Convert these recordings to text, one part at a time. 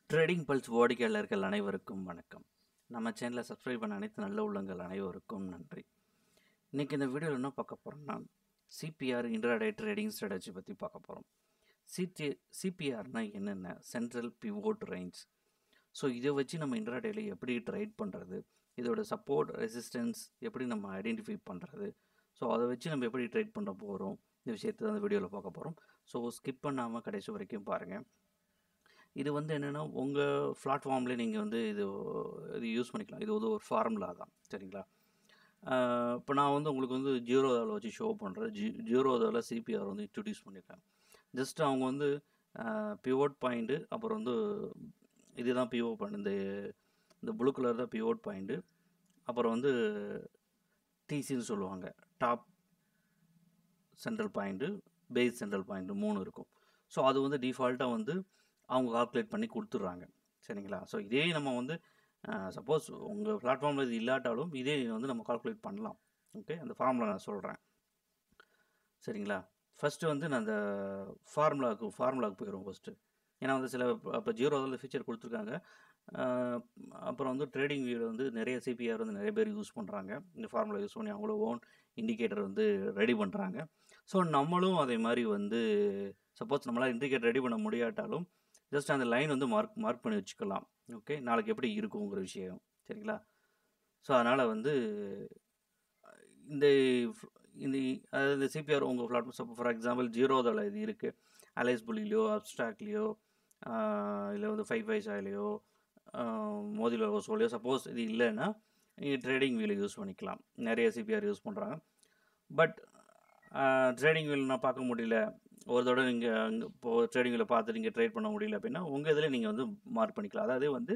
trading pulse வாடிக்கையாளர்கள் அனைவருக்கும் வணக்கம் நம்ம சேனலை சப்ஸ்கிரைப் பண்ண அனைத்து நல்ல உள்ளங்கள் அனைவருக்கும் நன்றி இன்றைக்கி இந்த வீடியோவில் என்ன பார்க்க போகிறோம்னா சிபிஆர் இன்ட்ராடே ட்ரேடிங் ஸ்ட்ராட்டஜி பற்றி பார்க்க போகிறோம் சிடி சிபிஆர்னா என்னென்ன சென்ட்ரல் பிவோட் ரேஞ்ச் ஸோ இதை வச்சு நம்ம இன்ட்ராடேல எப்படி ட்ரேட் பண்ணுறது இதோட சப்போர்ட் ரெசிஸ்டன்ஸ் எப்படி நம்ம ஐடென்டிஃபை பண்ணுறது ஸோ அதை வச்சு நம்ம எப்படி ட்ரேட் பண்ண போகிறோம் இந்த விஷயத்தை தான் இந்த வீடியோவில் பார்க்க போகிறோம் ஸோ ஸ்கிப் பண்ணாமல் கடைசி வரைக்கும் பாருங்கள் இது வந்து என்னென்னா உங்கள் பிளாட்ஃபார்ம்லேயே நீங்கள் வந்து இது இது யூஸ் பண்ணிக்கலாம் இது வந்து ஒரு ஃபார்முலா தான் சரிங்களா இப்போ நான் வந்து உங்களுக்கு வந்து ஜீரோதாவில் வச்சு ஷோ பண்ணுறேன் ஜி ஜீரோதாவில் சிபிஆர் வந்து இன்ட்ரடியூஸ் பண்ணியிருக்கேன் ஜஸ்ட் அவங்க வந்து பிவோட் பாயிண்ட்டு அப்புறம் வந்து இதுதான் பிஓ பாயிண்ட் இந்த இந்த ப்ளூ கலர் தான் பிவோட் பாயிண்ட்டு அப்புறம் வந்து டிசின்னு சொல்லுவாங்க top central point base central point மூணு இருக்கும் ஸோ அது வந்து டிஃபால்ட்டாக வந்து அவங்க கால்குலேட் பண்ணி கொடுத்துட்றாங்க சரிங்களா ஸோ இதே நம்ம வந்து சப்போஸ் உங்கள் பிளாட்ஃபார்மில் இது இல்லாட்டாலும் இதே வந்து நம்ம கால்குலேட் பண்ணலாம் ஓகே அந்த ஃபார்முலா நான் சொல்கிறேன் சரிங்களா ஃபஸ்ட்டு வந்து நான் அந்த ஃபார்முலாவுக்கு ஃபார்முலாவுக்கு போயிடுவோம் ஃபஸ்ட்டு ஏன்னா வந்து சில இப்போ ஜீரோ வந்து ஃபீச்சர் கொடுத்துருக்காங்க அப்புறம் வந்து ட்ரேடிங் வியூவில் வந்து நிறைய சிபிஆர் வந்து நிறைய பேர் யூஸ் பண்ணுறாங்க இந்த ஃபார்முலா யூஸ் பண்ணி அவங்களோட ஓன் இண்டிகேட்டர் வந்து ரெடி பண்ணுறாங்க ஸோ நம்மளும் அதே மாதிரி வந்து சப்போஸ் நம்மளால் இண்டிகேட்டர் ரெடி பண்ண முடியாட்டாலும் ஜஸ்ட் அந்த லைன் வந்து மார்க் மார்க் பண்ணி வச்சுக்கலாம் ஓகே நாளைக்கு எப்படி இருக்குங்கிற விஷயம் சரிங்களா ஸோ அதனால் வந்து இந்த இந்த அதாவது இந்த சிபிஆர் உங்கள் பிளாட்ஃபார்ம் ஃபார் எக்ஸாம்பிள் ஜீரோதாவில் இது இருக்குது அலைஸ் புள்ளிலையோ அப்ஸ்டாக்லேயோ இல்லை வந்து ஃபைவ் ஃபைவ்ஸாலேயோ மோதிலோ சோலியோ சப்போஸ் இது இல்லைன்னா நீங்கள் ட்ரேடிங் வீலை யூஸ் பண்ணிக்கலாம் நிறைய சிபிஆர் யூஸ் பண்ணுறாங்க பட் ட்ரேடிங் வீல் நான் பார்க்க முடியல ஒரு தடவை நீங்கள் அங்கே இப்போது ட்ரேடிங் வீலை பார்த்து நீங்கள் ட்ரேட் பண்ண முடியல அப்படின்னா உங்கள் இதில் நீங்கள் வந்து மார்க் பண்ணிக்கலாம் அதாவது வந்து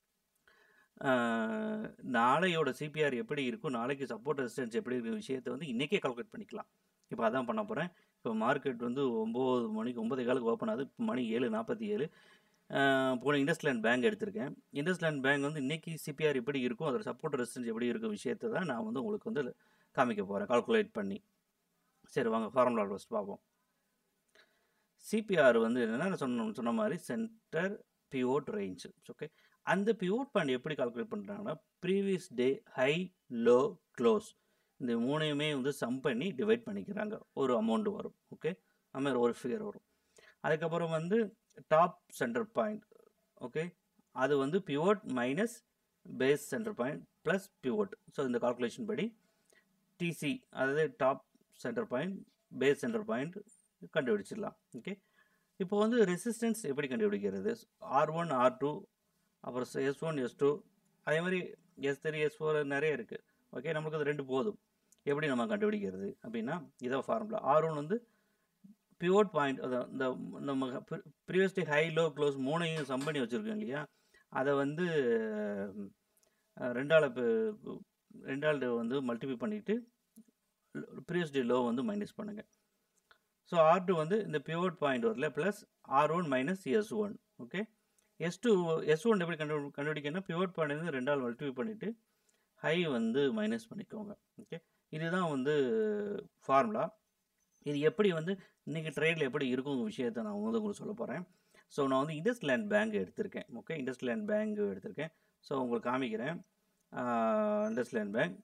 நாளையோட சிபிஆர் எப்படி இருக்கும் நாளைக்கு சப்போர்ட் ரெசிஸ்டன்ஸ் எப்படி இருக்கிற விஷயத்தை வந்து இன்றைக்கே கால்குலேட் பண்ணிக்கலாம் இப்போ அதான் பண்ண போகிறேன் இப்போ மார்க்கெட் வந்து ஒம்பது மணிக்கு ஒம்பது காலுக்கு ஓப்பன் ஆகுது இப்போ மணி ஏழு நாற்பத்தி ஏழு போன இண்டஸ்லேண்ட் பேங்க் எடுத்திருக்கேன் இண்டஸ்லேண்ட் பேங்க் வந்து இன்றைக்கி சிபிஆர் எப்படி இருக்கும் அதோட சப்போர்ட் ரெசிஸ்டன்ஸ் எப்படி இருக்கும் விஷயத்தை தான் நான் வந்து உங்களுக்கு வந்து காமிக்க போகிறேன் கால்குலேட் பண்ணி சரி வாங்க ஃபார்முலா ஃபஸ்ட் பார்ப்போம் சிபிஆர் வந்து என்னென்னா சொன்ன சொன்ன மாதிரி சென்டர் பிவோட் ரேஞ்ச் ஓகே அந்த பிவோட் பாயிண்ட் எப்படி கால்குலேட் பண்ணுறாங்கன்னா previous day high low close இந்த மூணையுமே வந்து சம் பண்ணி டிவைட் பண்ணிக்கிறாங்க ஒரு அமௌண்ட் வரும் ஓகே அதுமாதிரி ஒரு ஃபிகர் வரும் அதுக்கப்புறம் வந்து டாப் சென்டர் பாயிண்ட் ஓகே அது வந்து pivot minus base centre point plus pivot so இந்த கால்குலேஷன் படி டிசி அதாவது top centre point base centre point கண்டுபிடிச்சிடலாம் ஓகே இப்போ வந்து ரெசிஸ்டன்ஸ் எப்படி கண்டுபிடிக்கிறது ஆர் ஒன் ஆர் டூ அப்புறம் எஸ் ஒன் எஸ் டூ அதே மாதிரி எஸ் த்ரீ எஸ் ஃபோர் நிறைய இருக்குது ஓகே நம்மளுக்கு அது ரெண்டு போதும் எப்படி நம்ம கண்டுபிடிக்கிறது அப்படின்னா இதான் ஃபார்முலா ஆர் ஒன் வந்து பிவோட் பாயிண்ட் அதான் இந்த நம்ம previous day high low close மூணையும் சம் பண்ணி வச்சுருக்கோம் இல்லையா அதை வந்து ரெண்டாள் ரெண்டாள் வந்து மல்டிப்ளை பண்ணிவிட்டு ப்ரீவியஸ் டே லோ வந்து மைனஸ் பண்ணுங்கள் ஸோ ஆர் டூ வந்து இந்த பிவோட் பாயிண்ட் வரல plus R one minus S one okay S two S one எப்படி கண்டு கண்டுபிடிக்கணும்னா பிவோட் பாயிண்ட் வந்து ரெண்டாள் மல்டிப்ளை பண்ணிவிட்டு ஹை வந்து மைனஸ் பண்ணிக்கோங்க ஓகே இதுதான் வந்து ஃபார்முலா இது எப்படி வந்து இன்றைக்கி ட்ரேடில் எப்படி இருக்குங்க விஷயத்தை நான் வந்து உங்களுக்கு சொல்ல போகிறேன் ஸோ நான் வந்து இண்டஸ்லேண்ட் பேங்க் எடுத்திருக்கேன் ஓகே இண்டஸ்லேண்ட் பேங்க் எடுத்திருக்கேன் ஸோ உங்களுக்கு காமிக்கிறேன் இண்டஸ்லேண்ட் பேங்க்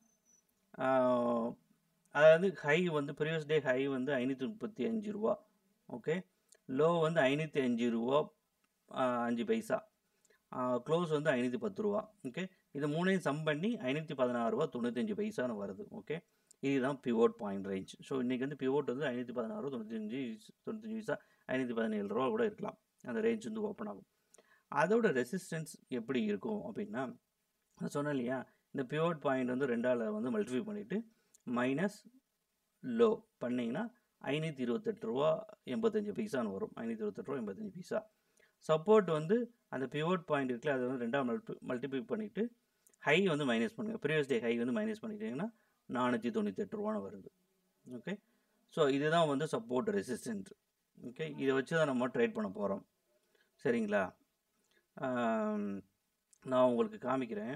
அதாவது ஹை வந்து ப்ரீவியஸ் டே ஹை வந்து ஐநூற்றி முப்பத்தி அஞ்சு ரூபா ஓகே லோ வந்து ஐநூற்றி அஞ்சு ரூபா அஞ்சு பைசா க்ளோஸ் வந்து ஐநூற்றி பத்து ரூபா ஓகே இது மூணையும் சம் பண்ணி ஐநூற்றி பதினாறு ரூபா தொண்ணூத்தஞ்சு பைசான்னு வருது ஓகே இதுதான் பிவோட் பாயிண்ட் ரேஞ்ச் ஸோ இன்றைக்கி வந்து பிவோட் வந்து ஐநூற்றி பதினாறு ரூபா தொண்ணூத்தஞ்சு தொண்ணூத்தஞ்சு பைசா ஐநூற்றி பதினேழு ரூபா கூட இருக்கலாம் அந்த ரேஞ்ச் வந்து ஓப்பன் ஆகும் அதோட ரெசிஸ்டன்ஸ் எப்படி இருக்கும் அப்படின்னா நான் சொன்னேன் இல்லையா இந்த பிவோட் பாயிண்ட் வந்து ரெண்டால் வந்து மல்டிஃபை பண்ணிவிட்டு மைனஸ் லோ பண்ணிங்கன்னா ஐநூற்றி இருபத்தெட்டு ரூபா எண்பத்தஞ்சு பைசான்னு வரும் ஐநூற்றி இருபத்தெட்டு ரூபா எண்பத்தஞ்சு பைசா சப்போர்ட் வந்து அந்த பிவோட் பாயிண்ட் இருக்குல்ல அதை வந்து ரெண்டாவது மல்டி மல்டிப்ளை பண்ணிவிட்டு ஹை வந்து மைனஸ் பண்ணுங்கள் ப்ரீவியஸ் டே ஹை வந்து மைனஸ் பண்ணிட்டீங்கன்னா நானூற்றி தொண்ணூத்தெட்டு ரூபான்னு வருது ஓகே ஸோ இதுதான் வந்து சப்போர்ட் ரெசிஸ்டன்ட் ஓகே இதை வச்சு தான் நம்ம ட்ரேட் பண்ண போகிறோம் சரிங்களா நான் உங்களுக்கு காமிக்கிறேன்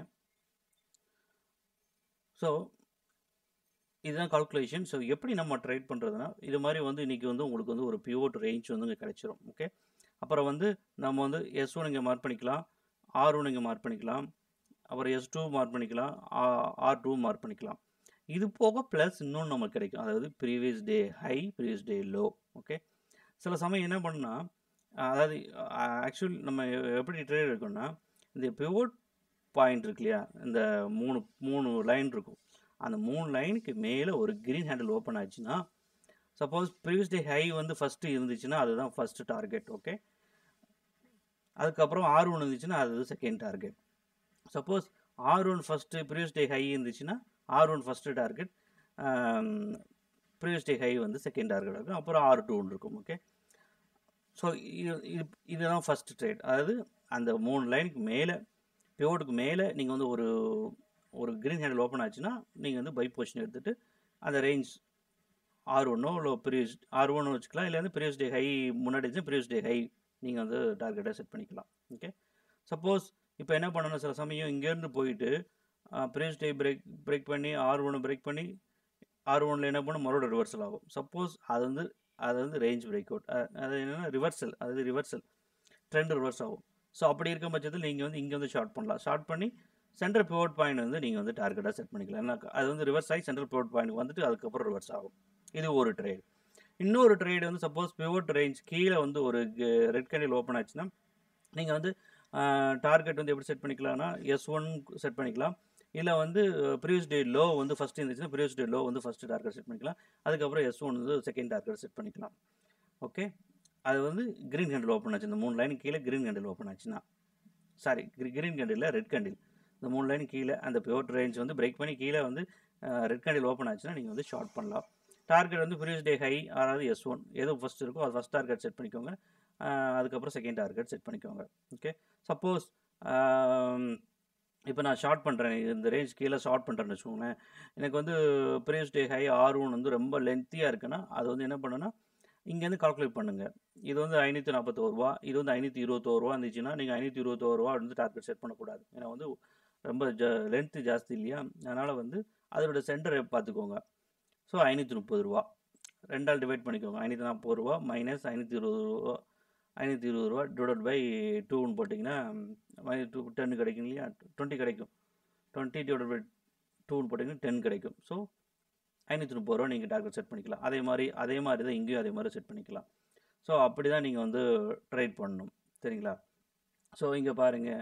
ஸோ இதுதான் கால்குலேஷன் ஸோ எப்படி நம்ம ட்ரேட் பண்ணுறதுனா இது மாதிரி வந்து இன்றைக்கி வந்து உங்களுக்கு வந்து ஒரு பிவோட் ரேஞ்ச் வந்து இங்கே கிடச்சிரும் ஓகே அப்புறம் வந்து நம்ம வந்து எஸ் ஒன் இங்கே மார்க் பண்ணிக்கலாம் ஆர் ஒன் இங்கே மார்க் பண்ணிக்கலாம் அப்புறம் எஸ் டூ மார்க் பண்ணிக்கலாம் ஆர் டூ மார்க் பண்ணிக்கலாம் இது போக ப்ளஸ் இன்னொன்று நமக்கு கிடைக்கும் அதாவது previous day high previous day low okay சில சமயம் என்ன பண்ணால் அதாவது ஆக்சுவல் நம்ம எப்படி ட்ரேட் இருக்கோம்னா இந்த பிவோட் பாயிண்ட் இருக்கு இல்லையா இந்த மூணு மூணு லைன் இருக்கும் அந்த மூணு லைனுக்கு மேலே ஒரு க்ரீன் ஹேண்டில் ஓப்பன் ஆச்சுன்னா சப்போஸ் ப்ரீவியஸ் டே ஹை வந்து ஃபஸ்ட்டு இருந்துச்சுன்னா அதுதான் ஃபஸ்ட்டு டார்கெட் ஓகே அதுக்கப்புறம் ஆர் ஒன் இருந்துச்சுன்னா அது second target suppose R one first previous day high இருந்துச்சுன்னா R one first target previous day high வந்து செகண்ட் டார்கெட் இருக்கும் அப்புறம் ஆர் டூ இருக்கும் ஓகே ஸோ இது இது இதுதான் ஃபஸ்ட் ட்ரேட் அதாவது அந்த மூணு லைனுக்கு மேலே பிவோட்டுக்கு மேலே நீங்கள் வந்து ஒரு ஒரு க்ரீன் ஹேண்டில் ஓப்பன் ஆச்சுன்னா நீங்கள் வந்து பை பொசிஷன் எடுத்துகிட்டு அந்த ரேஞ்ச் ஆர் ஒன்னோ இல்லை ப்ரீவியஸ் ஆர் ஒன்னு வச்சுக்கலாம் இல்லை வந்து ப்ரீவியஸ் டே ஹை முன்னாடி இருந்துச்சு ப்ரீவியஸ் டே ஹை நீங்கள் வந்து டார்கெட்டாக செட் பண்ணிக்கலாம் ஓகே சப்போஸ் இப்போ என்ன பண்ணணும் சில சமயம் இங்கேருந்து போயிட்டு ப்ரீவியஸ் டே பிரேக் பிரேக் பண்ணி ஆர் ஒன்று பிரேக் பண்ணி ஆர் ஒனில் என்ன பண்ணும் மறுபடியும் ரிவர்சல் ஆகும் சப்போஸ் அது வந்து அது வந்து ரேஞ்ச் பிரேக் அவுட் அது என்னென்னா ரிவர்சல் அதாவது ரிவர்சல் ட்ரெண்ட் ரிவர்ஸ் ஆகும் ஸோ அப்படி இருக்கும் பட்சத்தில் நீங்கள் வந்து இங்கே வந்து ஷார்ட் பண்ணலாம் ஷார்ட் பண்ணி சென்ட்ரல் பிவோட் பாயிண்ட் வந்து நீங்கள் வந்து டார்கெட்டாக செட் பண்ணிக்கலாம் ஏன்னா அது வந்து ரிவர்ஸ் ஆகி சென்ட்ரல் பிவோட் பாயிண்ட் வந்துட்டு அதுக்கப்புறம் ரிவர்ஸ் ஆகும் இது ஒரு ட்ரேட் இன்னொரு ட்ரேட் வந்து சப்போஸ் பிவோட் ரேஞ்ச் கீழே வந்து ஒரு ரெட் கேண்டில் ஓப்பன் ஆச்சுன்னா நீங்கள் வந்து டார்கெட் வந்து எப்படி செட் பண்ணிக்கலாம்னா எஸ் ஒன் செட் பண்ணிக்கலாம் இல்லை வந்து ப்ரீவியஸ் டே லோ வந்து ஃபஸ்ட் இருந்துச்சுன்னா ப்ரீவியஸ் டே லோ வந்து ஃபஸ்ட்டு டார்கெட் செட் பண்ணிக்கலாம் அதுக்கப்புறம் எஸ் ஒன் வந்து செகண்ட் டார்கெட் செட் பண்ணிக்கலாம் ஓகே அது வந்து க்ரீன் கேண்டில் ஓப்பன் ஆச்சு இந்த மூணு லைன் கீழே க்ரீன் கேண்டில் ஓப்பன் ஆச்சுன்னா sorry green candle red candle இந்த மூணு லைன் கீழே அந்த பிவோட் ரேஞ்ச் வந்து பிரேக் பண்ணி கீழே வந்து ரெட் கேண்டில் ஓப்பன் ஆச்சுன்னா நீங்கள் வந்து ஷார்ட் பண்ணலாம் டார்கெட் வந்து ப்ரீவியஸ் டே ஹை அதாவது எஸ் ஒன் எது ஃபஸ்ட் இருக்கோ அது ஃபஸ்ட் டார்கெட் செட் பண்ணிக்கோங்க அதுக்கப்புறம் செகண்ட் டார்கெட் செட் பண்ணிக்கோங்க ஓகே சப்போஸ் இப்போ நான் ஷார்ட் பண்ணுறேன் இந்த ரேஞ்ச் கீழே ஷார்ட் பண்ணுறேன்னு வச்சுக்கோங்களேன் எனக்கு வந்து previous day high R one வந்து ரொம்ப லென்த்தியாக இருக்குன்னா அது வந்து என்ன பண்ணுன்னா இங்கேருந்து கால்குலேட் பண்ணுங்கள் இது வந்து ஐநூற்றி நாற்பத்தோரு ரூபா இது வந்து ஐநூற்றி இருபத்தோரு ரூபா இருந்துச்சுன்னா நீங்கள் ஐநூற்றி இருபத்தோரு ரூபா வந்து டார்கெட் செட் பண்ணக்கூடாது ஏன்னா வந்து ரொம்ப ஜ லென்த்து ஜாஸ்தி இல்லையா அதனால் வந்து அதோட சென்டரை பார்த்துக்கோங்க ஸோ ஐநூற்றி முப்பது ரூபா ரெண்டால் டிவைட் பண்ணிக்கோங்க ஐநூற்றி நாற்பது ரூபா மைனஸ் ஐநூற்றி இருபது ரூபா ஐநூற்றி இருபது ரூபா டிவைட் பை டூன்னு போட்டிங்கன்னா டூ டென் கிடைக்கும் இல்லையா டுவெண்ட்டி கிடைக்கும் டுவெண்ட்டி டிவைட் பை டூன்னு போட்டிங்கன்னா டென் கிடைக்கும் ஸோ ஐநூற்றி முப்பது ரூபா நீங்கள் டார்கெட் செட் பண்ணிக்கலாம் அதே மாதிரி அதே மாதிரி தான் இங்கேயும் அதே மாதிரி செட் பண்ணிக்கலாம் ஸோ அப்படி தான் நீங்கள் வந்து ட்ரேட் பண்ணணும் சரிங்களா ஸோ இங்கே பாருங்கள்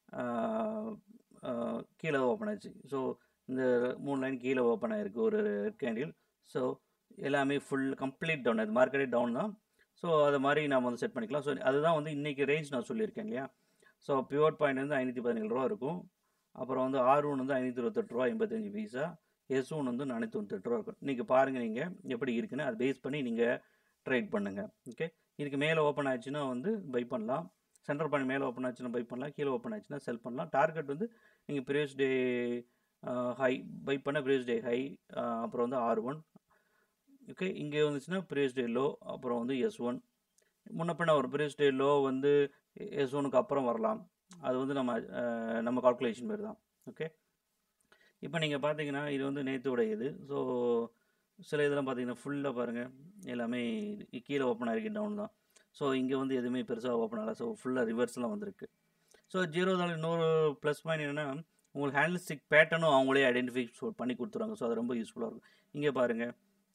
கீழே ஓப்பன் ஆச்சு ஸோ இந்த மூணு லைன் கீழே ஓப்பன் ஆகிருக்கு ஒரு ரெட் கேண்டில் ஸோ எல்லாமே ஃபுல் கம்ப்ளீட் டவுன் அது மார்க்கெட்டே டவுன் தான் ஸோ அது மாதிரி நம்ம வந்து செட் பண்ணிக்கலாம் ஸோ அதுதான் வந்து இன்றைக்கி ரேஞ்ச் நான் சொல்லியிருக்கேன் இல்லையா ஸோ பிவோட் பாயிண்ட் வந்து ஐநூற்றி பதினேழு ரூபா இருக்கும் அப்புறம் வந்து ஆர் ஒன் வந்து ஐநூற்றி இருபத்தெட்டு ரூபா எண்பத்தஞ்சு பைசா எஸ் ஒன் வந்து நானூற்றி தொண்ணூத்தெட்டு ரூபா இருக்கும் இன்றைக்கி பாருங்கள் நீங்கள் எப்படி இருக்குன்னு அதை பேஸ் பண்ணி நீங்கள் ட்ரேட் பண்ணுங்கள் ஓகே இதுக்கு மேலே ஓப்பன் ஆச்சுன்னா வந்து பை பண்ணலாம் சென்டர் பாயிண்ட் மேலே ஓப்பன் ஆச்சுன்னா பை பண்ணலாம் கீழே ஓப்பன் ஆச்சுன்னா செல் பண்ணலாம் டார்கெட் வந்து நீங்கள் ப்ரீவியஸ் டே ஹை பை பண்ண ப்ரீவியஸ் டே ஹை அப்புறம் வந்து ஆர் ஒன் ஓகே இங்கே வந்துச்சுன்னா ப்ரீவியஸ் டே லோ அப்புறம் வந்து எஸ் ஒன் முன்ன பின்ன ஒரு ப்ரீவியஸ் டே லோ வந்து எஸ் ஒனுக்கு அப்புறம் வரலாம் அது வந்து நம்ம நம்ம கால்குலேஷன் பேர் தான் ஓகே இப்போ நீங்கள் பார்த்தீங்கன்னா இது வந்து நேற்றுடைய இது ஸோ சில இதெல்லாம் பார்த்தீங்கன்னா ஃபுல்லாக பாருங்கள் எல்லாமே கீழே ஓப்பன் ஆகிருக்கு டவுன் தான் ஸோ இங்கே வந்து எதுவுமே பெருசாக ஓப்பன் ஆகலை ஸோ ஃபுல்லாக ரிவர்ஸ்லாம் வந்திருக்கு ஸோ ஜீரோ தான் இன்னொரு ப்ளஸ் பாயிண்ட் என்னென்னா உங்களுக்கு ஹேண்டில் ஸ்டிக் பேட்டர்னும் அவங்களே ஐடென்டிஃபை பண்ணி கொடுத்துருவாங்க ஸோ அது ரொம்ப யூஸ்ஃபுல்லாக இருக்கும் இங்கே பாருங்கள்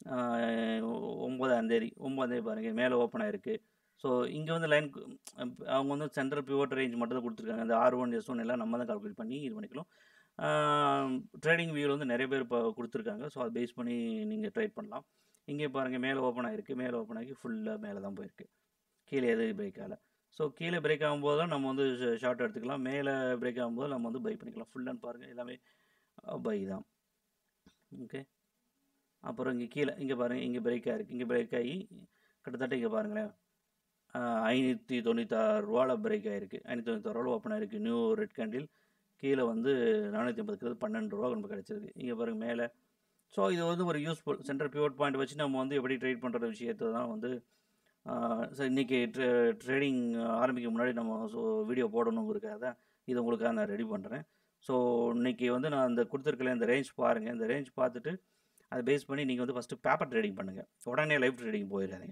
ஒம்பதாம் தேதி ஒம்பதாம் தேதி பாருங்கள் மேலே ஓப்பன் ஆகிருக்கு ஸோ இங்கே வந்து லைன் அவங்க வந்து சென்ட்ரல் பிவோட் ரேஞ்ச் மட்டும் தான் கொடுத்துருக்காங்க அந்த ஆர் ஒன் எஸ் ஒன் எல்லாம் நம்ம தான் கால்குலேட் பண்ணி இது பண்ணிக்கலாம் ட்ரேடிங் வியூவில் வந்து நிறைய பேர் இப்போ கொடுத்துருக்காங்க ஸோ அதை பேஸ் பண்ணி நீங்கள் ட்ரேட் பண்ணலாம் இங்கே பாருங்கள் மேலே ஓப்பன் ஆகிருக்கு மேலே ஓப்பன் ஆகி ஃபுல்லாக மேலே தான் போயிருக்கு கீழே எது பிரேக் ஆகலை ஸோ கீழே பிரேக் ஆகும்போது தான் நம்ம வந்து ஷார்ட் எடுத்துக்கலாம் மேலே பிரேக் ஆகும்போது நம்ம வந்து பை பண்ணிக்கலாம் ஃபுல்லான்னு பாருங்கள் எல்லாமே பை தான் ஓகே அப்புறம் இங்கே கீழே இங்கே பாருங்கள் இங்கே பிரேக் ஆகிருக்கு இங்கே பிரேக் ஆகி கிட்டத்தட்ட இங்கே பாருங்களேன் ஐநூற்றி தொண்ணூத்தாறு ரூபாவில் பிரேக் ஆகிருக்கு ஐநூற்றி தொண்ணூத்தாறு ரூபா ஓப்பன் ஆகிருக்கு நியூ ரெட் கேண்டில் கீழே வந்து நானூற்றி ஐம்பதுக்கு பன்னெண்டு ரூபா நமக்கு கிடச்சிருக்கு இங்கே பாருங்கள் மேலே ஸோ இது வந்து ஒரு யூஸ்ஃபுல் சென்ட்ரல் பிவோட் பாயிண்ட் வச்சு நம்ம வந்து எப்படி ட்ரேட் பண்ணுற விஷயத்தை தான் வந்து ஸோ இன்றைக்கி ட்ரே ட்ரேடிங் ஆரம்பிக்க முன்னாடி நம்ம ஸோ வீடியோ போடணுங்கிறதுக்காக தான் இது உங்களுக்காக நான் ரெடி பண்ணுறேன் ஸோ இன்றைக்கி வந்து நான் அந்த கொடுத்துருக்கல இந்த ரேஞ்ச் பாருங்கள் இந்த ரேஞ்ச் பார்த்துட்டு அதை பேஸ் பண்ணி நீங்கள் வந்து ஃபஸ்ட்டு பேப்பர் ட்ரேடிங் பண்ணுங்கள் உடனே லைவ் ட்ரேடிங் போயிடாதீங்க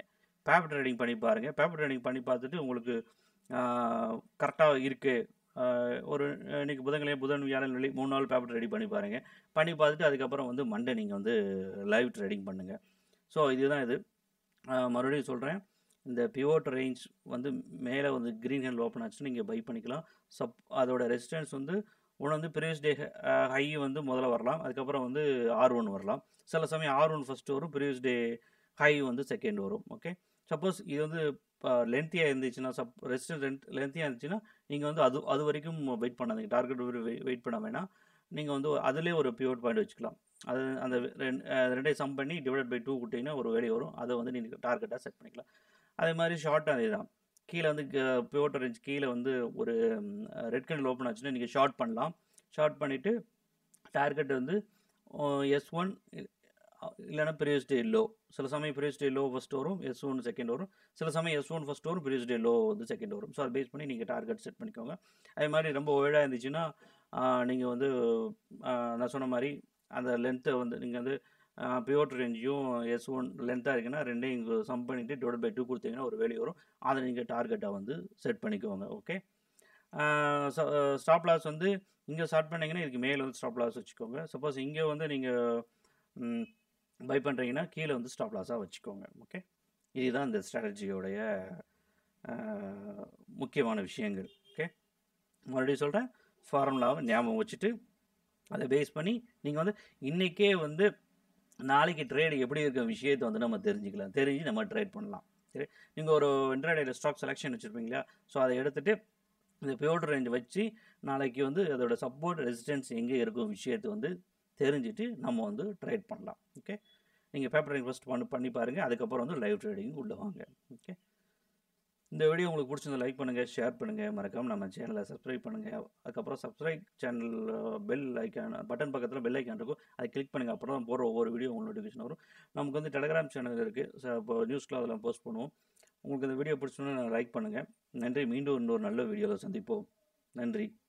பேப்பர் ட்ரேடிங் பண்ணி பாருங்கள் பேப்பர் ட்ரேடிங் பண்ணி பார்த்துட்டு உங்களுக்கு கரெக்டாக இருக்குது ஒரு இன்றைக்கி புதன்கிழமை புதன் வியாழன் வெள்ளி மூணு நாள் பேப்பர் ரெடி பண்ணி பாருங்கள் பண்ணி பார்த்துட்டு அதுக்கப்புறம் வந்து மண்டே நீங்கள் வந்து லைவ் ட்ரேடிங் பண்ணுங்கள் ஸோ இதுதான் இது ஆஹ் மறுபடியும் சொல்கிறேன் இந்த பிவோட் ரேஞ்ச் வந்து மேலே வந்து க்ரீன் ஹேண்டில் ஓப்பன் ஆச்சுன்னா நீங்கள் பை பண்ணிக்கலாம் சப் அதோட ரெசிஸ்டன்ஸ் வந்து ஒன்று வந்து ப்ரீவியஸ் டே ஹை வந்து முதல்ல வரலாம் அதுக்கப்புறம் வந்து ஆர் ஒன் வரலாம் சில சமயம் ஆர் ஒன் ஃபஸ்ட்டு வரும் ப்ரீவியஸ் டே ஹை வந்து செகண்ட் வரும் ஓகே சப்போஸ் இது வந்து லென்த்தியாக இருந்துச்சுன்னா சப் ரெசிஸ்டன்ஸ் லென்த் லென்த்தியாக இருந்துச்சுன்னா நீங்கள் வந்து அது அது வரைக்கும் வெயிட் பண்ணாதீங்க டார்கெட் வெயிட் பண்ண வேணாம் நீங்கள் வந்து அதிலே ஒரு பிவோட் பாயிண்ட் வச்சுக்கலாம் அது அந்த ரெண்டு ரெண்டையும் சம் பண்ணி டிவைட் பை டூ கொடுத்தீங்கன்னா ஒரு வேலை வரும் அதை வந்து நீங்கள் டார்கெட்டாக செட் பண்ணிக்கலாம் அதே மாதிரி ஷார்ட் அதே தான் கீழே வந்து பிவோட் ரேஞ்ச் கீழே வந்து ஒரு ரெட் கலர் ஓப்பன் ஆச்சுன்னா நீங்கள் ஷார்ட் பண்ணலாம் ஷார்ட் பண்ணிவிட்டு டார்கெட் வந்து எஸ் ஒன் இல்லைன்னா ப்ரீவியஸ் டே லோ சில சமயம் ப்ரீவியஸ் டே லோ ஃபஸ்ட் வரும் எஸ் ஒன் செகண்ட் வரும் சில சமயம் எஸ் ஒன் ஃபஸ்ட் வரும் ப்ரீவியஸ் டே லோ வந்து செகண்ட் வரும் ஸோ அதை பேஸ் பண்ணி நீங்கள் டார்கெட் செட் பண்ணிக்கோங்க அதே மாதிரி ரொம்ப ஒய்டாக இருந்துச்சுன்னா நீங்கள் வந்து நான் சொன்ன மாதிரி அந்த லென்த்தை வந்து நீங்கள் வந்து பியோட் ரேஞ்சையும் எஸ் ஒன் லென்த்தாக இருக்குன்னா ரெண்டையும் இங்கே சம் பண்ணிவிட்டு டிவைட் பை டூ கொடுத்தீங்கன்னா ஒரு வேல்யூ வரும் அதை நீங்கள் டார்கெட்டாக வந்து செட் பண்ணிக்கோங்க ஓகே ஸ்டாப் லாஸ் வந்து இங்கே ஸ்டார்ட் பண்ணிங்கன்னா இதுக்கு மேலே வந்து ஸ்டாப் லாஸ் வச்சுக்கோங்க சப்போஸ் இங்கே வந்து நீங்கள் பை பண்ணுறீங்கன்னா கீழே வந்து ஸ்டாப் லாஸாக வச்சுக்கோங்க ஓகே இதுதான் இந்த ஸ்ட்ராட்டஜியோடைய முக்கியமான விஷயங்கள் ஓகே மறுபடியும் சொல்கிறேன் ஃபார்முலாவை ஞாபகம் வச்சுட்டு அதை பேஸ் பண்ணி நீங்கள் வந்து இன்றைக்கே வந்து நாளைக்கு ட்ரேடு எப்படி இருக்க விஷயத்தை வந்து நம்ம தெரிஞ்சுக்கலாம் தெரிஞ்சு நம்ம ட்ரேட் பண்ணலாம் சரி நீங்கள் ஒரு இன்டர்டேயில் ஸ்டாக் செலெக்ஷன் வச்சுருப்பீங்களா ஸோ அதை எடுத்துகிட்டு இந்த பியோட் ரேஞ்ச் வச்சு நாளைக்கு வந்து அதோட சப்போர்ட் ரெசிஸ்டன்ஸ் எங்கே இருக்கும் விஷயத்தை வந்து தெரிஞ்சுட்டு நம்ம வந்து ட்ரேட் பண்ணலாம் ஓகே நீங்கள் பேப்பர் இன்வெஸ்ட் பண்ணி பண்ணி பாருங்கள் அதுக்கப்புறம் வந்து லைவ் ட்ரேடிங் உள்ளே வாங்க ஓகே இந்த வீடியோ உங்களுக்கு பிடிச்சிருந்தா லைக் பண்ணுங்கள் ஷேர் பண்ணுங்கள் மறக்காமல் நம்ம சேனலை சப்ஸ்கிரைப் பண்ணுங்கள் அதுக்கப்புறம் subscribe channel bell icon button பக்கத்தில் பெல் ஐக்கான் இருக்கும் அதை கிளிக் பண்ணுங்கள் அப்புறம் தான் போகிற ஒவ்வொரு வீடியோ உங்களுக்கு நோட்டிஃபிகேஷன் வரும் நமக்கு வந்து டெலிகிராம் சேனல் இருக்குது இப்போ நியூஸ்லாம் அதெல்லாம் போஸ்ட் பண்ணுவோம் உங்களுக்கு இந்த வீடியோ பிடிச்சோன்னா லைக் பண்ணுங்கள் நன்றி மீண்டும் இன்னொரு நல்ல வீடியோவில் சந்திப்போம் நன்றி